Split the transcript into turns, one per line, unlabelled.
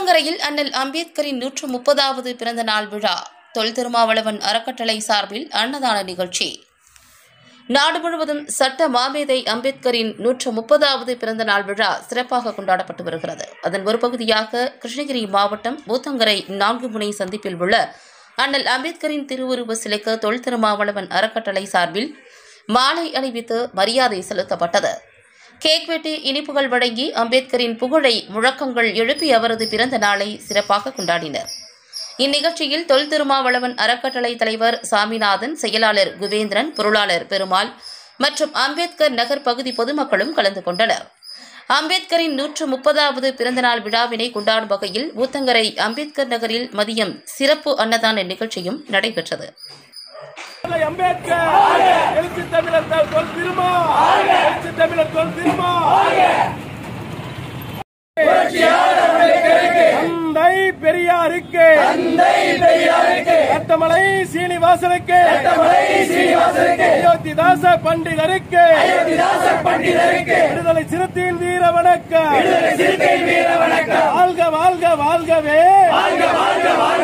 ஊத்தங்கரையில் அண்ணல் அம்பேத்கரின் நூற்று முப்பதாவது பிறந்த நாள் விழா தொல் திருமாவளவன் அறக்கட்டளை சார்பில் அன்னதான நிகழ்ச்சி நாடு முழுவதும் சட்ட மாமேதை அம்பேத்கரின் நூற்று முப்பதாவது பிறந்த நாள் விழா சிறப்பாக கொண்டாடப்பட்டு வருகிறது அதன் ஒரு பகுதியாக கிருஷ்ணகிரி மாவட்டம் ஊத்தங்கரை நான்கு முனை சந்திப்பில் உள்ள அண்ணல் அம்பேத்கரின் திருவுருவ சிலைக்கு தொல் திருமாவளவன் அறக்கட்டளை சார்பில் மாலை அணிவித்து மரியாதை செலுத்தப்பட்டது கேக் வெட்டி இனிப்புகள் வழங்கி அம்பேத்கரின் புகழை முழக்கங்கள் எழுப்பி அவரது பிறந்த நாளை சிறப்பாக கொண்டாடினர் இந்நிகழ்ச்சியில் தொல் திருமாவளவன் அறக்கட்டளை தலைவர் சாமிநாதன் செயலாளர் குபேந்திரன் பொருளாளர் பெருமாள் மற்றும் அம்பேத்கர் நகர் பகுதி பொதுமக்களும் கலந்து கொண்டனர் அம்பேத்கரின் நூற்று முப்பதாவது பிறந்தநாள் விழாவினை கொண்டாடும் வகையில் ஊத்தங்கரை அம்பேத்கர் நகரில் மதியம் சிறப்பு அன்னதான நிகழ்ச்சியும் நடைபெற்றது
இல்லை, அம்பேத்கர் எழுச்சி தமிழர் தொல் தொல் திருமா எழுச்சி தமிழர் தொல் திருமா தந்தை பெரியாருக்கு ரத்தமலை சீனிவாசனுக்கு அயோத்திதாச பண்டிதருக்கு விடுதலை சிறுத்தையின் வீர வணக்கம் வாழ்க வாழ்க வாழ்கவே